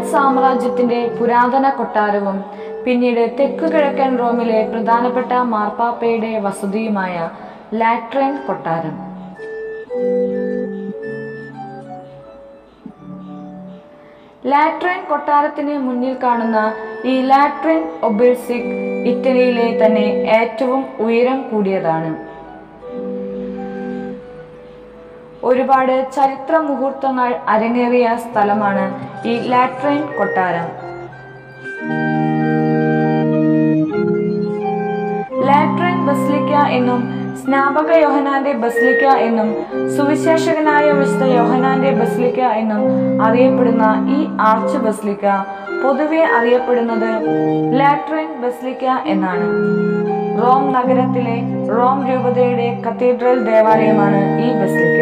സാമ്രാജ്യത്തിന്റെ പുരാതന കൊട്ടാരവും പിന്നീട് തെക്കുകിഴക്കൻ റോമിലെ പ്രധാനപ്പെട്ട മാർപ്പാപ്പയുടെ വസതിയുമായ ലാട്രൻ കൊട്ടാരം ലാട്രൻ കൊട്ടാരത്തിന് മുന്നിൽ കാണുന്ന ഈ ലാട്രൻ ഒബിൾസിക് ഇറ്റലിയിലെ തന്നെ ഏറ്റവും ഉയരം കൂടിയതാണ് ഒരുപാട് ചരിത്ര മുഹൂർത്തങ്ങൾ അരങ്ങേറിയ സ്ഥലമാണ് ഈ ലാട്രൈൻ കൊട്ടാരം ലാട്രൈൻ ബസ്ലിക്ക എന്നും സ്നാപക യോഹനാന്റെ ബസ്ലിക്ക എന്നും സുവിശേഷകനായ വിശുദ്ധ യോഹനാന്റെ ബസ്ലിക്ക എന്നും അറിയപ്പെടുന്ന ഈ ആർച്ച് ബസ്ലിക്ക പൊതുവെ അറിയപ്പെടുന്നത് ലാട്രൈൻ ബസ്ലിക്ക എന്നാണ് റോം നഗരത്തിലെ റോം രൂപതയുടെ കത്തീഡ്രൽ ദേവാലയമാണ് ഈ ബസ്ലിക്ക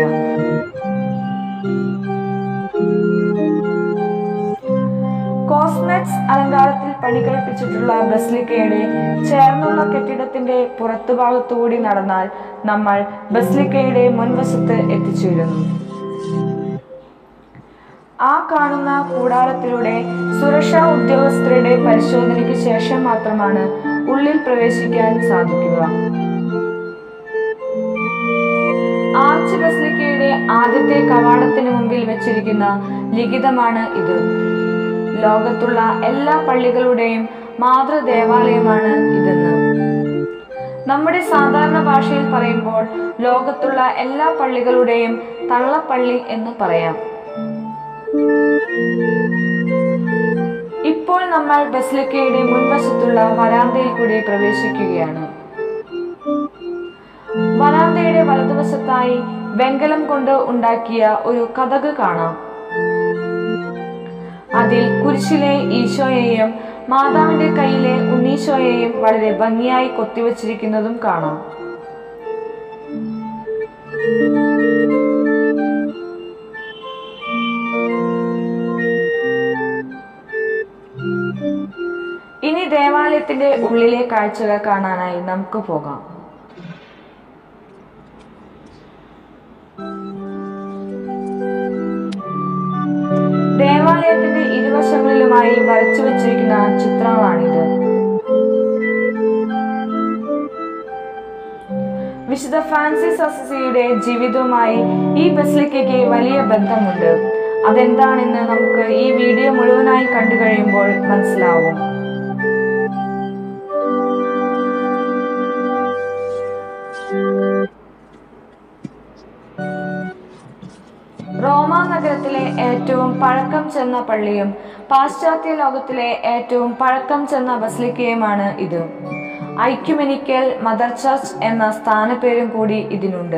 കോസ്മെറ്റ്സ് അലങ്കാരത്തിൽ പണികഴിപ്പിച്ചിട്ടുള്ള ബസ്ലിക്കയുടെ ചേർന്നുള്ള കെട്ടിടത്തിന്റെ പുറത്തുഭാഗത്തുകൂടി നടന്നാൽ നമ്മൾ ബസ്ലിക്കയുടെ മുൻവശത്ത് എത്തിച്ചേരുന്നു ആ കാണുന്ന കൂടാരത്തിലൂടെ സുരക്ഷാ ഉദ്യോഗസ്ഥരുടെ പരിശോധനയ്ക്ക് ശേഷം മാത്രമാണ് ഉള്ളിൽ പ്രവേശിക്കാൻ സാധിക്കുക ആർച്ച് ബസ്ലിക്കയുടെ ആദ്യത്തെ കവാടത്തിന് മുമ്പിൽ വെച്ചിരിക്കുന്ന ലിഖിതമാണ് ഇത് ലോകത്തുള്ള എല്ലാ പള്ളികളുടെയും മാതൃദേവാലയമാണ് ഇതെന്ന് നമ്മുടെ സാധാരണ ഭാഷയിൽ പറയുമ്പോൾ ലോകത്തുള്ള എല്ലാ പള്ളികളുടെയും തള്ളപ്പള്ളി എന്ന് പറയാം ഇപ്പോൾ നമ്മൾ ബസ്ലിക്കയുടെ മുൻവശത്തുള്ള വരാന്തയിൽ കൂടി പ്രവേശിക്കുകയാണ് വരാന്തയുടെ വലതുവശത്തായി വെങ്കലം കൊണ്ട് ഉണ്ടാക്കിയ ഒരു കഥക് കാണാം അതിൽ കുരിശിലെ ഈശോയെയും മാതാവിന്റെ കയ്യിലെ ഉണ്ണീശോയെയും വളരെ ഭംഗിയായി കൊത്തിവച്ചിരിക്കുന്നതും കാണാം ഇനി ദേവാലയത്തിന്റെ ഉള്ളിലെ കാഴ്ചകൾ കാണാനായി നമുക്ക് പോകാം ദേവാലയത്തിന്റെ ഇരുവശങ്ങളിലുമായി വരച്ചു വച്ചിരിക്കുന്ന ചിത്രങ്ങളാണിത് വിശുദ്ധ ഫ്രാൻസിസ് അസിസിയുടെ ജീവിതവുമായി ഈ ബസ്ലിക്കയ്ക്ക് വലിയ ബന്ധമുണ്ട് അതെന്താണെന്ന് നമുക്ക് ഈ വീഡിയോ മുഴുവനായി കണ്ടു കഴിയുമ്പോൾ മനസ്സിലാവും റോമ നഗരത്തിലെ ഏറ്റവും പഴക്കം ചെന്ന പള്ളിയും പാശ്ചാത്യ ലോകത്തിലെ ഏറ്റവും പഴക്കം ചെന്ന ബസ്ലിക്കയുമാണ് ഇത് ഐക്യുമെനിക്കൽ മദർ ചർച്ച് എന്ന സ്ഥാനപ്പേരും കൂടി ഇതിനുണ്ട്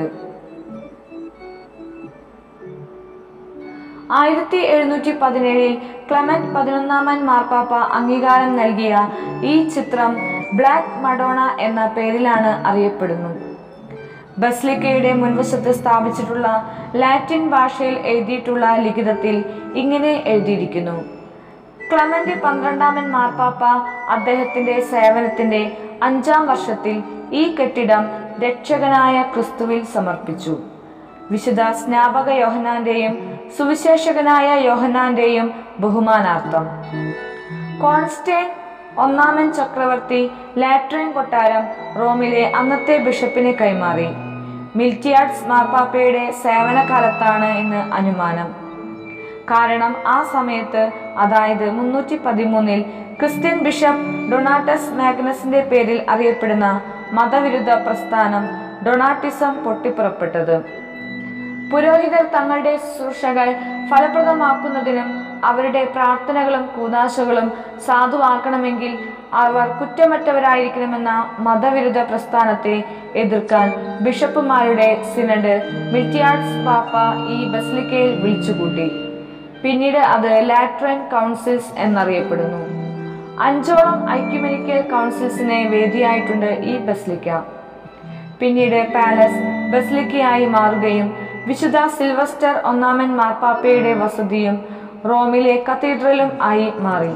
ആയിരത്തി എഴുന്നൂറ്റി പതിനേഴിൽ ക്ലെമന്റ് പതിനൊന്നാമൻ മാർപ്പാപ്പ അംഗീകാരം നൽകിയ ഈ ചിത്രം ബ്ലാക്ക് മഡോണ എന്ന പേരിലാണ് അറിയപ്പെടുന്നു ബസ്ലിക്കയുടെ മുൻവശത്ത് സ്ഥാപിച്ചിട്ടുള്ള ലാറ്റിൻ ഭാഷയിൽ എഴുതിയിട്ടുള്ള ലിഖിതത്തിൽ ഇങ്ങനെ എഴുതിയിരിക്കുന്നു ക്ലമന്റ് പന്ത്രണ്ടാമൻ മാർപ്പാപ്പ അദ്ദേഹത്തിന്റെ സേവനത്തിന്റെ അഞ്ചാം വർഷത്തിൽ ഈ കെട്ടിടം രക്ഷകനായ ക്രിസ്തുവിൽ സമർപ്പിച്ചു വിശുദ്ധ സ്നാപക യോഹനാന്റെയും സുവിശേഷകനായ യോഹനാന്റെയും ബഹുമാനാർത്ഥം കോൺസ്റ്റേൻ ഒന്നാമൻ ചക്രവർത്തി ലാട്രിൻ കൊട്ടാരം റോമിലെ അന്നത്തെ ബിഷപ്പിന് കൈമാറി മിൽറ്റിയാഡ്സ് മാർപ്പാപ്പയുടെ സേവനകാലത്താണ് എന്ന് അനുമാനം കാരണം ആ സമയത്ത് അതായത് മുന്നൂറ്റി പതിമൂന്നിൽ ക്രിസ്ത്യൻ ബിഷപ്പ് ഡൊണാട്ടസ് മാഗ്നസിന്റെ പേരിൽ അറിയപ്പെടുന്ന മതവിരുദ്ധ പ്രസ്ഥാനം ഡൊണാട്ടിസം പൊട്ടിപ്പുറപ്പെട്ടത് പുരോഹിതർ തങ്ങളുടെ ശുശ്രൂഷകൾ ഫലപ്രദമാക്കുന്നതിനും അവരുടെ പ്രാർത്ഥനകളും കൂതാശകളും സാധുവാക്കണമെങ്കിൽ അവർ കുറ്റമറ്റവരായിരിക്കണമെന്ന മതവിരുദ്ധ പ്രസ്ഥാനത്തെ എതിർക്കാൻ ബിഷപ്പുമാരുടെ സിനഡ് മിൽറ്റിയാഡ്സ് പാപ്പ ഈ ബസ്ലിക്കയിൽ വിളിച്ചുകൂട്ടി പിന്നീട് അത് ലാട്രൻ കൗൺസിൽസ് എന്നറിയപ്പെടുന്നു അഞ്ചോളം ഐക്യുമെനിക്കൽ കൗൺസിൽസിന് വേദിയായിട്ടുണ്ട് ഈ ബസ്ലിക്ക പിന്നീട് പാലസ് ബസ്ലിക്കയായി മാറുകയും വിശുദ്ധ സിൽവസ്റ്റർ ഒന്നാമൻ മാർപ്പാപ്പയുടെ വസതിയും റോമിലെ കത്തീഡ്രലും ആയി മാറി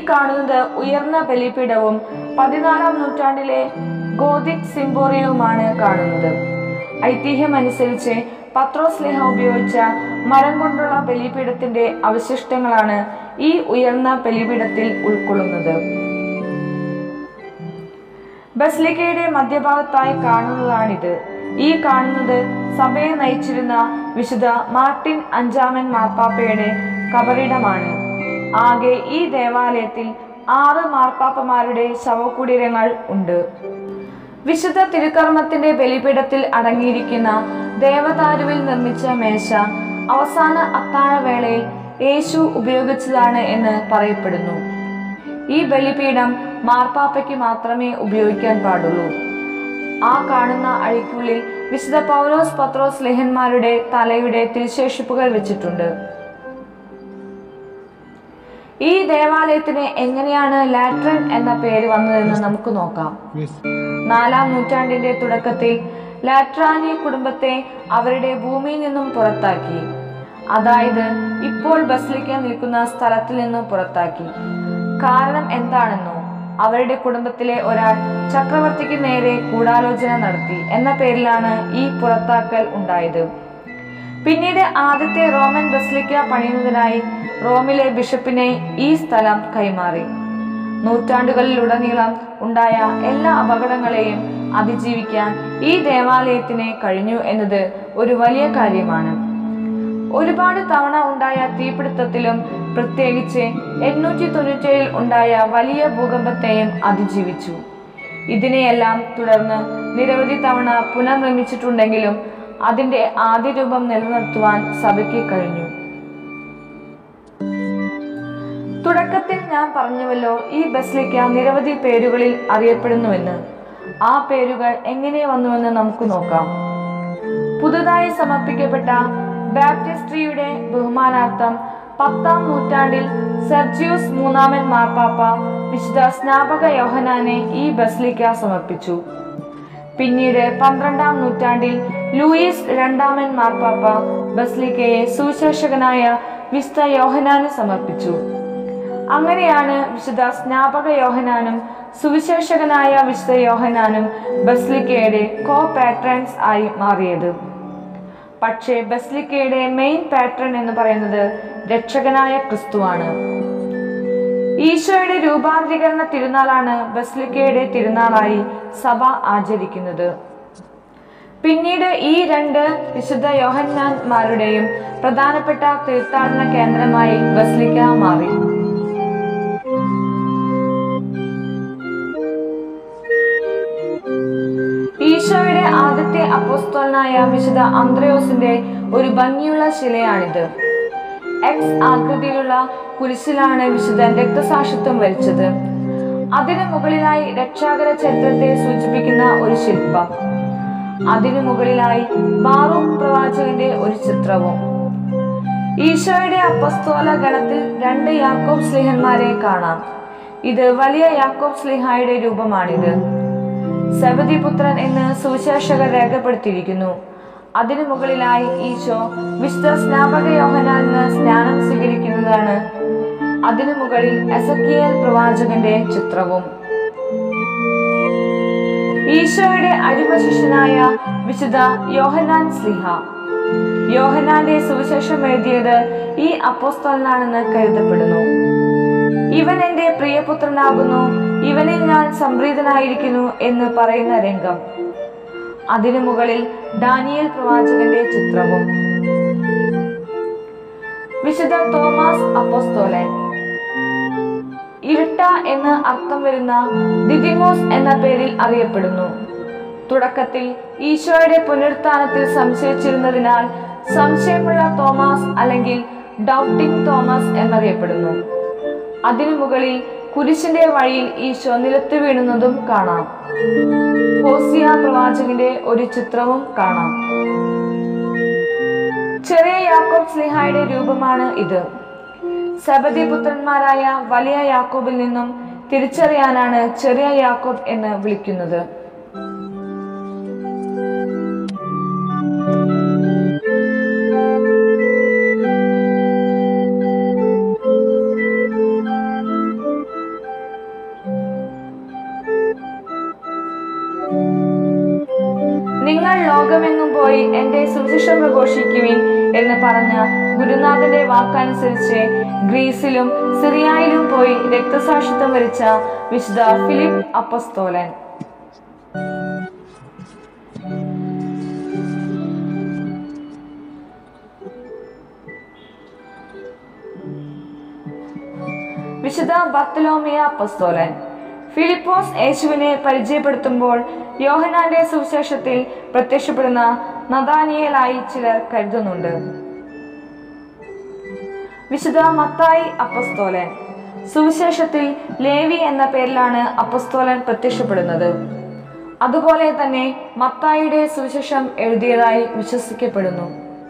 കാണുന്നത് ഉയർന്ന ബലിപീഠവും പതിനാലാം നൂറ്റാണ്ടിലെ ഗോതിക് സിംബോറിയവുമാണ് കാണുന്നത് ഐതിഹ്യമനുസരിച്ച് പത്രോസ് ലേഹ ഉപയോഗിച്ച മരം കൊണ്ടുള്ള ബലിപീഠത്തിന്റെ അവശിഷ്ടങ്ങളാണ് ഈ ഉയർന്ന ബലിപീഠത്തിൽ ഉൾക്കൊള്ളുന്നത് ബസ്ലിക്കയുടെ മധ്യഭാഗത്തായി കാണുന്നതാണിത് ഈ കാണുന്നത് സഭയെ നയിച്ചിരുന്ന വിശുദ്ധ മാർട്ടിൻ അഞ്ചാമൻ മാർപ്പാപ്പയുടെ കബറിടമാണ് ആകെ ഈ ദേവാലയത്തിൽ ആറ് മാർപ്പാപ്പമാരുടെ ശവകുടീരങ്ങൾ ഉണ്ട് വിശുദ്ധ തിരുക്കർമ്മത്തിന്റെ ബലിപീഠത്തിൽ അടങ്ങിയിരിക്കുന്ന ദേവദാരുവിൽ നിർമ്മിച്ച മേശ അവസാന അത്താഴവേളയിൽ യേശു ഉപയോഗിച്ചതാണ് എന്ന് പറയപ്പെടുന്നു ഈ ബലിപീഠം മാർപ്പാപ്പയ്ക്ക് മാത്രമേ ഉപയോഗിക്കാൻ പാടുള്ളൂ ആ കാണുന്ന അഴിക്കുള്ളിൽ വിശുദ്ധ പൗലോസ് പത്രോസ് ലേഹന്മാരുടെ തലയുടെ തിരുശേഷിപ്പുകൾ വെച്ചിട്ടുണ്ട് ഈ ദേവാലയത്തിന് എങ്ങനെയാണ് ലാട്രൻ എന്ന പേര് വന്നതെന്ന് നമുക്ക് നോക്കാം നാലാം നൂറ്റാണ്ടിന്റെ തുടക്കത്തിൽ ലാട്രാനി കുടുംബത്തെ അവരുടെ ഭൂമിയിൽ നിന്നും പുറത്താക്കി അതായത് ഇപ്പോൾ ബസ്ലിക്ക നിൽക്കുന്ന സ്ഥലത്തിൽ നിന്നും പുറത്താക്കി കാരണം എന്താണെന്നോ അവരുടെ കുടുംബത്തിലെ ഒരാൾ ചക്രവർത്തിക്ക് നേരെ ഗൂഢാലോചന നടത്തി എന്ന പേരിലാണ് ഈ പുറത്താക്കൽ ഉണ്ടായത് പിന്നീട് ആദ്യത്തെ റോമൻ ബസ്ലിക്ക പണിയുന്നതിനായി റോമിലെ ബിഷപ്പിനെ ഈ സ്ഥലം കൈമാറി നൂറ്റാണ്ടുകളിലുടനീളം ഉണ്ടായ എല്ലാ അപകടങ്ങളെയും അതിജീവിക്കാൻ ഈ ദേവാലയത്തിന് കഴിഞ്ഞു എന്നത് ഒരു വലിയ കാര്യമാണ് ഒരുപാട് തവണ ഉണ്ടായ തീപിടുത്തത്തിലും പ്രത്യേകിച്ച് എണ്ണൂറ്റി തൊണ്ണൂറ്റേഴിൽ ഉണ്ടായ വലിയ ഭൂകമ്പത്തെയും അതിജീവിച്ചു ഇതിനെയെല്ലാം തുടർന്ന് നിരവധി തവണ പുനർനിർമ്മിച്ചിട്ടുണ്ടെങ്കിലും അതിന്റെ ആദ്യ രൂപം നിലനിർത്തുവാൻ സഭയ്ക്ക് കഴിഞ്ഞു തുടക്കത്തിൽ ഞാൻ പറഞ്ഞുവല്ലോ ഈ ബസ്ലിക്ക നിരവധി പേരുകളിൽ അറിയപ്പെടുന്നുവെന്ന് ആ പേരുകൾ എങ്ങനെ വന്നുവെന്ന് നമുക്ക് നോക്കാം പുതുതായി സമർപ്പിക്കപ്പെട്ട ബാപ്റ്റിസ്ട്രിയുടെ ബഹുമാനാർത്ഥം പത്താം നൂറ്റാണ്ടിൽ സെർജിയൂസ് മൂന്നാമൻ മാർപ്പാപ്പ വിശുദ്ധ സ്നാപക യോഹനാനെ ഈ ബസ്ലിക്ക സമർപ്പിച്ചു പിന്നീട് പന്ത്രണ്ടാം നൂറ്റാണ്ടിൽ ലൂയിസ് രണ്ടാമൻ മാർപ്പാപ്പ ബസ്ലിക്കയെ സുവിശേഷകനായ വിശുദ്ധ യോഹനാന് സമർപ്പിച്ചു അങ്ങനെയാണ് വിശുദ്ധ സ്നാപക യോഹനാനും സുവിശേഷകനായ വിശുദ്ധ യോഹനാനും ബസ്ലിക്കയുടെ കോ പാട്രൺസ് ആയി മാറിയത് പക്ഷേ ബസ്ലിക്കയുടെ മെയിൻ പാട്രൺ എന്ന് പറയുന്നത് രക്ഷകനായ ക്രിസ്തുവാണ് ഈശോയുടെ രൂപാന്തരീകരണ തിരുനാളാണ് ബസ്ലിക്കയുടെ തിരുനാളായി സഭ ആചരിക്കുന്നത് പിന്നീട് ഈ രണ്ട് വിശുദ്ധ യോഹന്നാന്മാരുടെയും പ്രധാനപ്പെട്ട തീർത്ഥാടന കേന്ദ്രമായി ബസ്ലിക്ക മാറി ഈശോയുടെ ആദ്യത്തെ അപ്പോസ്തോലനായ വിശുദ്ധ അന്ത്രയോസിന്റെ ഒരു ഭംഗിയുള്ള ശിലയാണിത് എക്സ് ആകൃതിയിലുള്ള കുരിശിലാണ് വിശുദ്ധൻ രക്തസാക്ഷിത്വം വരിച്ചത് അതിനു മുകളിലായി രക്ഷാകര ചരിത്രത്തെ സൂചിപ്പിക്കുന്ന ഒരു ശില്പം അതിനു മുകളിലായി ബാറൂഖ് പ്രവാചകന്റെ ഒരു ചിത്രവും ഈശോയുടെ അപ്പസ്തോല ഗണത്തിൽ രണ്ട് യാക്കോബ് സ്ലിഹന്മാരെ കാണാം ഇത് വലിയ യാക്കോബ് സ്ലിഹായുടെ രൂപമാണിത് സബതി പുത്രൻ എന്ന് സുവിശേഷകർ രേഖപ്പെടുത്തിയിരിക്കുന്നു അതിനു മുകളിലായി ഈശോ വിശുദ്ധ സ്നാപക യോഹനാൽ നിന്ന് സ്നാനം സ്വീകരിക്കുന്നതാണ് അതിനു മുകളിൽ എസക്കിയൽ പ്രവാചകന്റെ ചിത്രവും ഈശോയുടെ അടിമ ശിഷ്യനായ വിശുദ്ധ യോഹനാൻ സ്ലിഹ യോഹനാന്റെ സുവിശേഷം എഴുതിയത് ഈ അപ്പോസ്തലനാണെന്ന് കരുതപ്പെടുന്നു ഇവൻ എന്റെ പ്രിയപുത്രനാകുന്നു ഇവനിൽ ഞാൻ സംപ്രീതനായിരിക്കുന്നു എന്ന് പറയുന്ന രംഗം അതിനു മുകളിൽ ഡാനിയൽ പ്രവാചകന്റെ ചിത്രവും വിശുദ്ധ തോമസ് അപ്പോസ്തോലൻ ഇരുട്ട എന്ന് അർത്ഥം വരുന്ന ദിദിമോസ് എന്ന പേരിൽ അറിയപ്പെടുന്നു തുടക്കത്തിൽ ഈശോയുടെ പുനരുത്ഥാനത്തിൽ സംശയിച്ചിരുന്നതിനാൽ സംശയമുള്ള തോമസ് അല്ലെങ്കിൽ ഡൗട്ടിംഗ് തോമസ് എന്നറിയപ്പെടുന്നു അതിനു മുകളിൽ കുരിശിന്റെ വഴിയിൽ ഈശോ നിലത്ത് വീണുന്നതും കാണാം ഹോസിയ പ്രവാചകന്റെ ഒരു ചിത്രവും കാണാം ചെറിയ യാക്കോബ് സ്ലിഹായുടെ രൂപമാണ് ഇത് സബദി പുത്രന്മാരായ വലിയ യാക്കോബിൽ നിന്നും തിരിച്ചറിയാനാണ് ചെറിയ യാക്കോബ് എന്ന് വിളിക്കുന്നത് പോയി എന്റെ സുവിശേഷം പ്രഘോഷിക്കുവിൻ എന്ന് പറഞ്ഞ ഗുരുനാഥന്റെ വാക്കനുസരിച്ച് ഗ്രീസിലും സിറിയായിലും പോയി രക്തസാക്ഷിത്വം വരിച്ച വിശുദ്ധ ഫിലിപ്പ് അപ്പസ്തോലൻ വിശുദ്ധ ബർത്തലോമിയ അപ്പസ്തോലൻ ഫിലിപ്പോസ് യേശുവിനെ പരിചയപ്പെടുത്തുമ്പോൾ യോഹനാന്റെ സുവിശേഷത്തിൽ പ്രത്യക്ഷപ്പെടുന്ന നദാനിയലായി ചിലർ കരുതുന്നുണ്ട് വിശുദ്ധ മത്തായി അപ്പസ്തോലൻ സുവിശേഷത്തിൽ ലേവി എന്ന പേരിലാണ് അപ്പസ്തോലൻ പ്രത്യക്ഷപ്പെടുന്നത് അതുപോലെ തന്നെ മത്തായിയുടെ സുവിശേഷം എഴുതിയതായി വിശ്വസിക്കപ്പെടുന്നു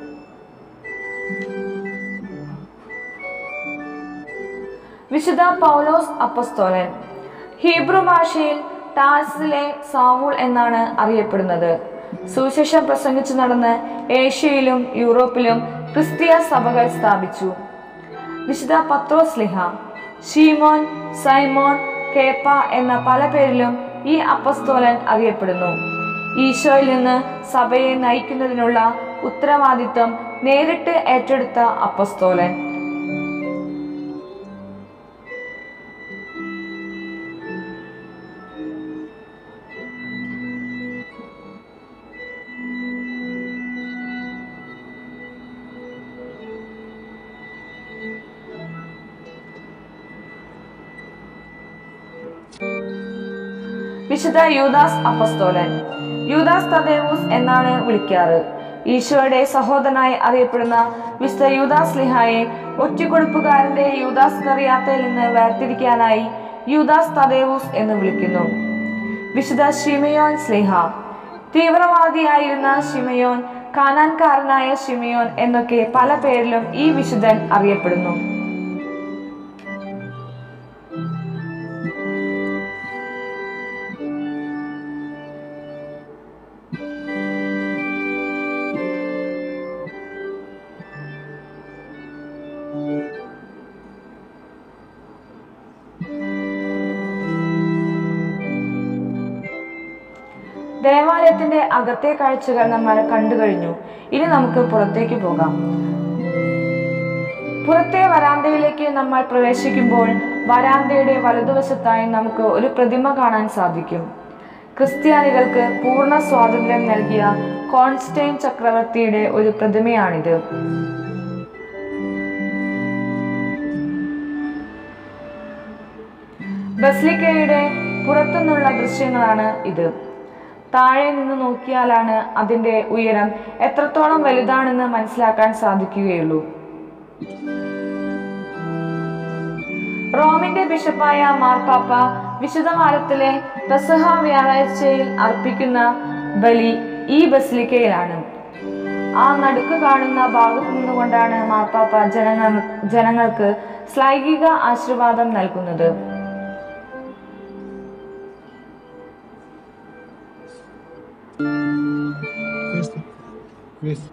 വിശുദ്ധ പൗലോസ് അപ്പസ്തോലൻ ഹീബ്രു ഭാഷയിൽ ടാർസിലെ സാവൂൾ എന്നാണ് അറിയപ്പെടുന്നത് സുവിശേഷം പ്രസംഗിച്ചു നടന്ന് ഏഷ്യയിലും യൂറോപ്പിലും ക്രിസ്തീയ സഭകൾ സ്ഥാപിച്ചു വിശുദ്ധ പത്രോസ് ലിഹ ഷീമോൻ സൈമോൺ കേപ്പ എന്ന പല പേരിലും ഈ അപ്പസ്തോലൻ അറിയപ്പെടുന്നു ഈശോയിൽ നിന്ന് സഭയെ നയിക്കുന്നതിനുള്ള ഉത്തരവാദിത്വം നേരിട്ട് ഏറ്റെടുത്ത അപ്പസ്തോലൻ വിശുദ്ധ യൂദാസ് അപ്പസ്തോലൻ യൂദാസ് തദേവൂസ് എന്നാണ് വിളിക്കാറ് ഈശോയുടെ സഹോദരനായി അറിയപ്പെടുന്ന വിശുദ്ധ യൂദാസ് ലിഹായെ ഒറ്റക്കൊടുപ്പുകാരന്റെ യൂദാസ് കറിയാത്തയിൽ നിന്ന് വേർതിരിക്കാനായി യൂദാസ് തദേവൂസ് എന്ന് വിളിക്കുന്നു വിശുദ്ധ ഷിമയോൻ സ്ലിഹ തീവ്രവാദിയായിരുന്ന ഷിമയോൻ കാനാൻകാരനായ ഷിമയോൻ എന്നൊക്കെ പല പേരിലും ഈ വിശുദ്ധൻ അറിയപ്പെടുന്നു ദേവാലയത്തിന്റെ അകത്തെ കാഴ്ചകൾ നമ്മൾ കണ്ടു കഴിഞ്ഞു ഇനി നമുക്ക് പുറത്തേക്ക് പോകാം പുറത്തെ വരാന്തയിലേക്ക് നമ്മൾ പ്രവേശിക്കുമ്പോൾ വരാന്തയുടെ വലതുവശത്തായി നമുക്ക് ഒരു പ്രതിമ കാണാൻ സാധിക്കും ക്രിസ്ത്യാനികൾക്ക് പൂർണ്ണ സ്വാതന്ത്ര്യം നൽകിയ കോൺസ്റ്റൈൻ ചക്രവർത്തിയുടെ ഒരു പ്രതിമയാണിത് ബസ്ലിക്കയുടെ പുറത്തുനിന്നുള്ള ദൃശ്യങ്ങളാണ് ഇത് താഴെ നിന്ന് നോക്കിയാലാണ് അതിന്റെ ഉയരം എത്രത്തോളം വലുതാണെന്ന് മനസ്സിലാക്കാൻ സാധിക്കുകയുള്ളൂ റോമിന്റെ ബിഷപ്പായ മാർപ്പാപ്പ വിശുദ്ധവാരത്തിലെ പെസഹ വ്യാഴാഴ്ചയിൽ അർപ്പിക്കുന്ന ബലി ഈ ബസിലിക്കയിലാണ് ആ നടുക്ക് കാണുന്ന ഭാഗത്തു നിന്നുകൊണ്ടാണ് മാർപ്പാപ്പ ജനങ്ങൾ ജനങ്ങൾക്ക് ശ്ലൈകിക ആശീർവാദം നൽകുന്നത് Questi. Questi.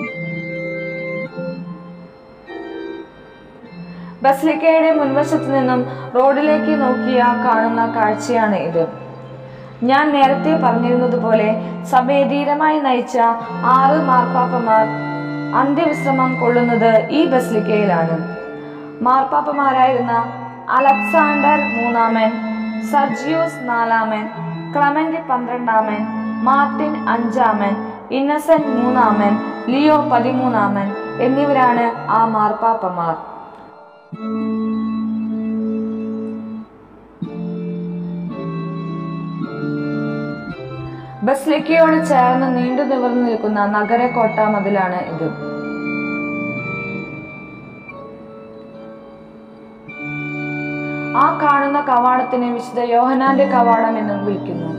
ബസ്ലിക്കയുടെ മുൻവശത്ത് നിന്നും റോഡിലേക്ക് നോക്കിയ കാണുന്ന കാഴ്ചയാണ് ഇത് ഞാൻ നേരത്തെ പറഞ്ഞിരുന്നത് പോലെ സഭയെ ധീരമായി നയിച്ച ആറ് മാർപ്പാപ്പമാർ അന്ത്യവിശ്രമം കൊള്ളുന്നത് ഈ ബസ്ലിക്കയിലാണ് മാർപ്പാപ്പമാരായിരുന്ന അലക്സാണ്ടർ മൂന്നാമൻ സർജിയോസ് നാലാമൻ ക്ലമന്റ് പന്ത്രണ്ടാമൻ മാർട്ടിൻ അഞ്ചാമൻ ഇന്നസെന്റ് മൂന്നാമൻ ലിയോ പതിമൂന്നാമൻ എന്നിവരാണ് ആ മാർപ്പാപ്പമാർ ബസ്ലിക്കയോട് ചേർന്ന് നീണ്ടു നിവർന്നു നിൽക്കുന്ന നഗരക്കോട്ട മതിലാണ് ഇത് ആ കാണുന്ന കവാടത്തിനെ വിശുദ്ധ യോഹനാന്റെ കവാടം എന്നും വിളിക്കുന്നു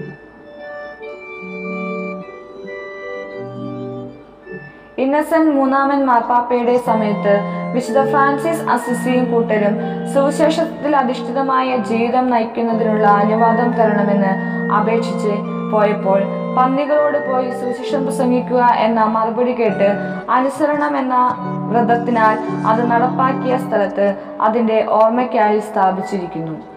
ഇന്നസെന്റ് മൂന്നാമൻ മാർപ്പാപ്പയുടെ സമയത്ത് വിശുദ്ധ ഫ്രാൻസിസ് അസിസിയും കൂട്ടരും സുവിശേഷത്തിൽ അധിഷ്ഠിതമായ ജീവിതം നയിക്കുന്നതിനുള്ള അനുവാദം തരണമെന്ന് അപേക്ഷിച്ച് പോയപ്പോൾ പന്നികളോട് പോയി സുവിശേഷം പ്രസംഗിക്കുക എന്ന മറുപടി കേട്ട് അനുസരണം എന്ന വ്രതത്തിനാൽ അത് നടപ്പാക്കിയ സ്ഥലത്ത് അതിന്റെ ഓർമ്മയ്ക്കായി സ്ഥാപിച്ചിരിക്കുന്നു